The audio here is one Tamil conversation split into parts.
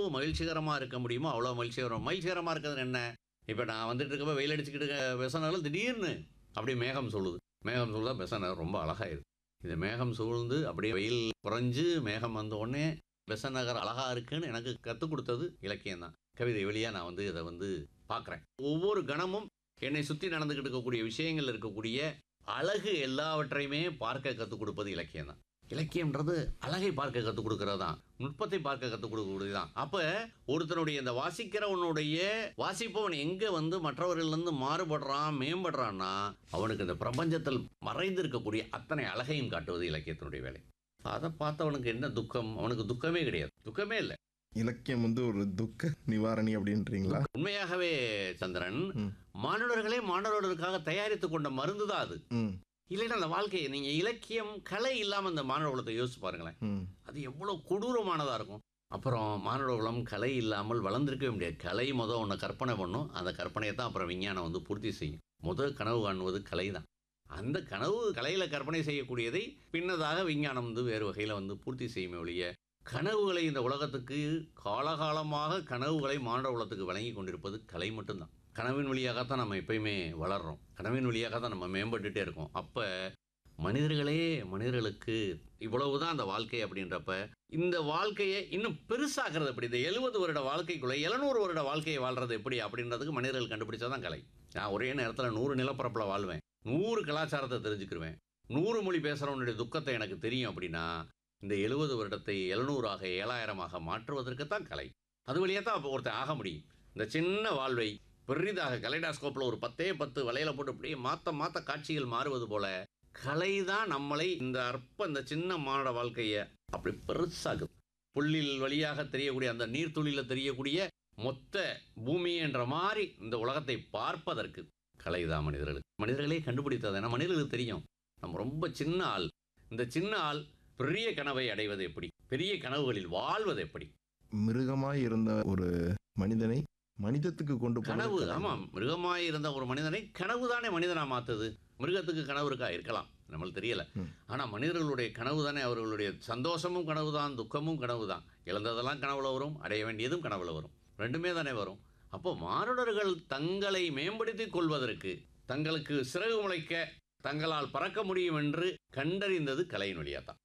எவ்வளவு மகிழ்ச்சிகரமாக இருக்க முடியுமோ அவ்வளோ மகிழ்ச்சிகரம் மகிழ்ச்சிகரமாக இருக்கிறது என்ன இப்போ நான் வந்துட்டு இருக்கப்ப வெயில் அடிச்சுக்கிட்டு இருக்க பெசனாலும் திடீர்னு அப்படியே மேகம் சொல்லுது மேகம் சொல்லுதா பெசனர் ரொம்ப அழகாயிருது இந்த மேகம் சூழ்ந்து அப்படியே வெயில் குறைஞ்சு மேகம் வந்த உடனே பெசநகர் அழகா இருக்குன்னு எனக்கு கற்றுக் கொடுத்தது இலக்கியம் தான் கவிதை வழியாக நான் வந்து இதை வந்து பார்க்குறேன் ஒவ்வொரு கணமும் என்னை சுற்றி நடந்துக்கிட்டு இருக்கக்கூடிய விஷயங்கள் இருக்கக்கூடிய அழகு எல்லாவற்றையுமே பார்க்க கற்றுக் கொடுப்பது இலக்கியம் தான் இலக்கியம்ன்றது அழகை பார்க்க கற்றுக் கொடுக்கறது தான் நுட்பத்தை பார்க்க கற்றுக் கொடுக்கக்கூடியது தான் அப்போ ஒருத்தனுடைய இந்த வாசிக்கிறவனுடைய வாசிப்பவன் எங்கே வந்து மற்றவர்களிலிருந்து மாறுபடுறான் மேம்படுறான்னா அவனுக்கு இந்த பிரபஞ்சத்தில் மறைந்து இருக்கக்கூடிய அத்தனை அழகையும் காட்டுவது இலக்கியத்தினுடைய வேலை அதை பார்த்தவனுக்கு என்ன துக்கம் அவனுக்கு துக்கமே கிடையாது துக்கமே இல்லை இலக்கியம் வந்து ஒரு துக்க நிவாரணி அப்படின்றீங்களா உண்மையாகவே சந்திரன் ம். மாணவர்களே மாணவர்களுக்காக தயாரித்து கொண்ட மருந்து தான் அது ம் இல்லைன்னா அந்த வாழ்க்கையை நீங்கள் இலக்கியம் கலை இல்லாமல் இந்த மாணவ குலத்தை யோசிச்சு பாருங்களேன் ம் அது எவ்வளோ கொடூரமானதாக இருக்கும் அப்புறம் மாணவ குலம் கலை இல்லாமல் வளர்ந்துருக்கவே முடியாது கலை முதல் ஒன்று கற்பனை பண்ணும் அந்த கற்பனையை தான் அப்புறம் விஞ்ஞானம் வந்து பூர்த்தி செய்யும் முதல் கனவு காணுவது கலை தான் அந்த கனவு கலையில் கற்பனை செய்யக்கூடியதை பின்னதாக விஞ்ஞானம் வந்து வேறு வகையில் வந்து பூர்த்தி செய்யுமே ஒழிய கனவுகளை இந்த உலகத்துக்கு காலகாலமாக கனவுகளை மாணவ குலத்துக்கு வழங்கி கொண்டிருப்பது கலை மட்டும்தான் கனவின் வழியாகத்தான் நம்ம எப்பயுமே வளர்றோம் கனவின் வழியாக தான் நம்ம மேம்பட்டுட்டே இருக்கோம் அப்போ மனிதர்களே மனிதர்களுக்கு இவ்வளவுதான் அந்த வாழ்க்கை அப்படின்றப்ப இந்த வாழ்க்கையை இன்னும் பெருசாகிறது எப்படி இந்த எழுபது வருட வாழ்க்கைக்குள்ள எழுநூறு வருட வாழ்க்கையை வாழ்றது எப்படி அப்படின்றதுக்கு மனிதர்கள் கண்டுபிடிச்சாதான் கலை நான் ஒரே நேரத்தில் நூறு நிலப்பரப்பில் வாழ்வேன் நூறு கலாச்சாரத்தை தெரிஞ்சுக்கிருவேன் நூறு மொழி பேசுகிறவனுடைய துக்கத்தை எனக்கு தெரியும் அப்படின்னா இந்த எழுபது வருடத்தை எழுநூறாக ஏழாயிரமாக மாற்றுவதற்கு தான் கலை அது வழியாக தான் அப்போ ஒருத்தன் ஆக முடியும் இந்த சின்ன வாழ்வை பெரிதாக கலைடாஸ்கோப்பில் ஒரு பத்தே பத்து வலையில போட்டு அப்படியே மாற்ற மாற்ற காட்சிகள் மாறுவது போல கலை தான் நம்மளை இந்த அற்ப இந்த சின்ன மானுட வாழ்க்கையை அப்படி பெருசாகுது புள்ளில் வழியாக தெரியக்கூடிய அந்த நீர்த்துளியில் தெரியக்கூடிய மொத்த பூமி என்ற மாதிரி இந்த உலகத்தை பார்ப்பதற்கு கலை தான் மனிதர்களுக்கு மனிதர்களே கண்டுபிடித்தது ஏன்னா மனிதர்களுக்கு தெரியும் நம்ம ரொம்ப சின்ன ஆள் இந்த சின்ன ஆள் பெரிய கனவை அடைவது எப்படி பெரிய கனவுகளில் வாழ்வது எப்படி மிருகமாய் இருந்த ஒரு மனிதனை மனிதத்துக்கு கொண்டு போனது கனவு கலை. ஆமாம் மிருகமாய் இருந்த ஒரு மனிதனை கனவு தானே மனிதனா மாத்துது மிருகத்துக்கு கனவு இருக்கா இருக்கலாம் நம்மளுக்கு தெரியல ம். ஆனா மனிதர்களுடைய கனவு தானே அவர்களுடைய சந்தோஷமும் கனவு தான் துக்கமும் கனவு தான் இழந்ததெல்லாம் கனவுல வரும் அடைய வேண்டியதும் கனவுல வரும் ரெண்டுமே தானே வரும் அப்போ மானுடர்கள் தங்களை மேம்படுத்திக் கொள்வதற்கு தங்களுக்கு சிறகு முளைக்க தங்களால் பறக்க முடியும் என்று கண்டறிந்தது கலையின் வழியா தான்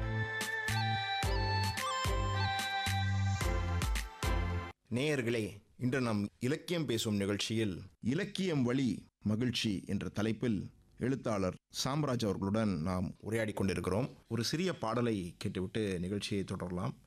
நேயர்களே இன்று நாம் இலக்கியம் பேசும் நிகழ்ச்சியில் இலக்கியம் வழி மகிழ்ச்சி என்ற தலைப்பில் எழுத்தாளர் சாம்ராஜ் அவர்களுடன் நாம் உரையாடி கொண்டிருக்கிறோம் ஒரு சிறிய பாடலை கேட்டுவிட்டு நிகழ்ச்சியை தொடரலாம்